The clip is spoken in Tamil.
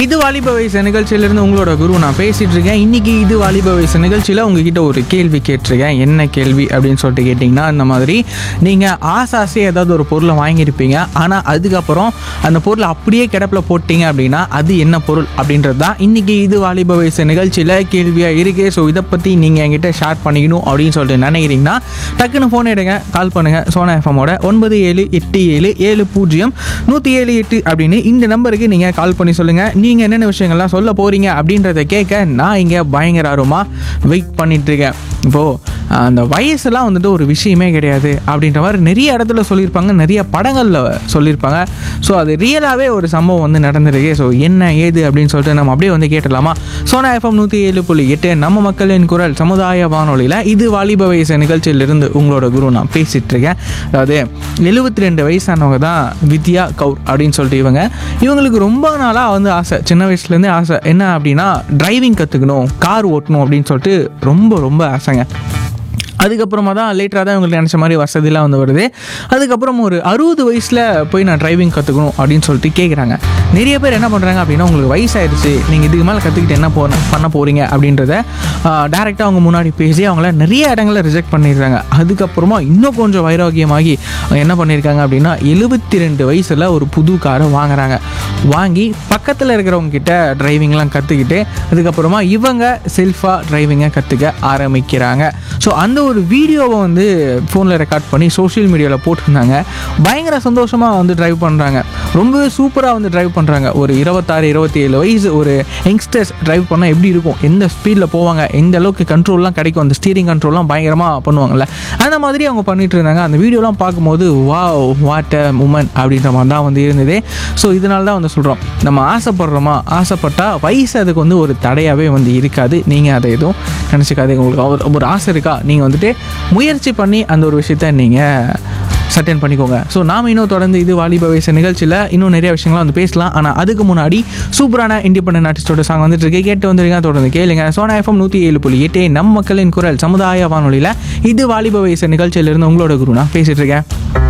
இது வாலிப வயசு நிகழ்ச்சியிலிருந்து உங்களோட குரு நான் பேசிட்டு இருக்கேன் இன்னைக்கு இது வாலிப வயசு நிகழ்ச்சியில் உங்ககிட்ட ஒரு கேள்வி கேட்டிருக்கேன் என்ன கேள்வி அப்படின்னு சொல்லிட்டு கேட்டிங்கன்னா இந்த மாதிரி நீங்கள் ஆசை ஆசையாக ஏதாவது ஒரு பொருளை வாங்கியிருப்பீங்க ஆனால் அதுக்கப்புறம் அந்த பொருளை அப்படியே கிடப்பில் போட்டீங்க அப்படின்னா அது என்ன பொருள் அப்படின்றது தான் இன்னைக்கு இது வாலிப வயசு நிகழ்ச்சியில் கேள்வியாக இருக்கு ஸோ இதை பற்றி நீங்கள் என்கிட்ட ஷேர் பண்ணிக்கணும் அப்படின்னு சொல்லிட்டு நினைக்கிறீங்கன்னா டக்குன்னு ஃபோன் எடுங்க கால் பண்ணுங்கள் சோனா எஃப்எம்மோட ஒன்பது ஏழு எட்டு ஏழு ஏழு பூஜ்ஜியம் நூற்றி ஏழு எட்டு அப்படின்னு இந்த நம்பருக்கு நீங்கள் கால் பண்ணி சொல்லுங்கள் நீங்கள் என்னென்ன விஷயங்கள்லாம் சொல்ல போகிறீங்க அப்படின்றத கேட்க நான் இங்கே பயங்கர ஆர்வமாக வெயிட் பண்ணிகிட்ருக்கேன் இப்போது அந்த வயசுலாம் வந்துட்டு ஒரு விஷயமே கிடையாது அப்படின்ற மாதிரி நிறைய இடத்துல சொல்லியிருப்பாங்க நிறைய படங்களில் சொல்லியிருப்பாங்க ஸோ அது ரியலாகவே ஒரு சம்பவம் வந்து நடந்திருக்கு ஸோ என்ன ஏது அப்படின்னு சொல்லிட்டு நம்ம அப்படியே வந்து கேட்டலாமா சோனா எஃப்எம் நூற்றி ஏழு புள்ளி எட்டு நம்ம மக்களின் குரல் சமுதாய வானொலியில் இது வாலிப வயசு நிகழ்ச்சியிலிருந்து உங்களோட குரு நான் பேசிகிட்டு இருக்கேன் அதாவது எழுபத்தி ரெண்டு வயசானவங்க தான் வித்யா கவுர் அப்படின்னு சொல்லிட்டு இவங்க இவங்களுக்கு ரொம்ப நாளாக வந்து ஆசை சின்ன வயசுலேருந்தே ஆசை என்ன அப்படின்னா டிரைவிங் கற்றுக்கணும் கார் ஓட்டணும் அப்படின்னு சொல்லிட்டு ரொம்ப ரொம்ப ஆசைங்க அதுக்கப்புறமா தான் லேட்டராக தான் இவங்களுக்கு நினச்ச மாதிரி வசதிலாம் வந்து வருது அதுக்கப்புறம் ஒரு அறுபது வயசில் போய் நான் டிரைவிங் கற்றுக்கணும் அப்படின்னு சொல்லிட்டு கேட்குறாங்க நிறைய பேர் என்ன பண்ணுறாங்க அப்படின்னா உங்களுக்கு வயசாயிருச்சு நீங்கள் இதுக்கு மேலே கற்றுக்கிட்டு என்ன போ பண்ண போகிறீங்க அப்படின்றத டேரெக்டாக அவங்க முன்னாடி பேசி அவங்கள நிறைய இடங்களில் ரிஜெக்ட் பண்ணிடுறாங்க அதுக்கப்புறமா இன்னும் கொஞ்சம் வைராகியமாகி அவங்க என்ன பண்ணியிருக்காங்க அப்படின்னா எழுபத்தி ரெண்டு வயசில் ஒரு புது காரை வாங்குறாங்க வாங்கி பக்கத்தில் இருக்கிறவங்க கிட்ட டிரைவிங்லாம் கற்றுக்கிட்டு அதுக்கப்புறமா இவங்க செல்ஃபாக டிரைவிங்கை கற்றுக்க ஆரம்பிக்கிறாங்க ஸோ அந்த ஒரு வீடியோவை வந்து ஃபோனில் ரெக்கார்ட் பண்ணி சோஷியல் மீடியாவில் போட்டிருந்தாங்க பயங்கர சந்தோஷமாக வந்து டிரைவ் பண்ணுறாங்க ரொம்பவே சூப்பராக வந்து டிரைவ் பண்ணுறாங்க ஒரு இருபத்தாறு இருபத்தி ஏழு வயசு ஒரு யங்ஸ்டர்ஸ் டிரைவ் பண்ணால் எப்படி இருக்கும் எந்த ஸ்பீடில் போவாங்க எந்த அளவுக்கு கண்ட்ரோல்லாம் கிடைக்கும் அந்த ஸ்டீரிங் கண்ட்ரோல்லாம் பயங்கரமாக பண்ணுவாங்கல்ல அந்த மாதிரி அவங்க பண்ணிட்டு இருந்தாங்க அந்த வீடியோலாம் பார்க்கும்போது வா வாட் அ உமன் அப்படின்ற மாதிரி தான் வந்து இருந்தது ஸோ இதனால தான் வந்து சொல்கிறோம் நம்ம ஆசைப்படுறோமா ஆசைப்பட்டால் வயசு அதுக்கு வந்து ஒரு தடையாகவே வந்து இருக்காது நீங்கள் அதை எதுவும் நினச்சிக்காதீங்க உங்களுக்கு ஒரு ஒரு ஆசை இருக்கா நீங்கள் வந்துட்டு முயற்சி பண்ணி அந்த ஒரு விஷயத்த நீங்கள் சட்டன் பண்ணிக்கோங்க ஸோ நாம் இன்னும் தொடர்ந்து இது வாலிப வயசு நிகழ்ச்சியில் இன்னும் நிறைய விஷயங்கள்லாம் வந்து பேசலாம் ஆனால் அதுக்கு முன்னாடி சூப்பரான இண்டிபெண்டன்ட் ஆர்டிஸ்டோட சாங் வந்துட்டு இருக்கு கேட்டு வந்துருங்க தொடர்ந்து கேளுங்க சோனா எஃப்எம் நூற்றி ஏழு புள்ளி எட்டு நம் மக்களின் குரல் சமுதாய வானொலியில் இது வாலிப வயசு நிகழ்ச்சியிலிருந்து உங்களோட குரு நான் பேசிட்டு இருக்கேன்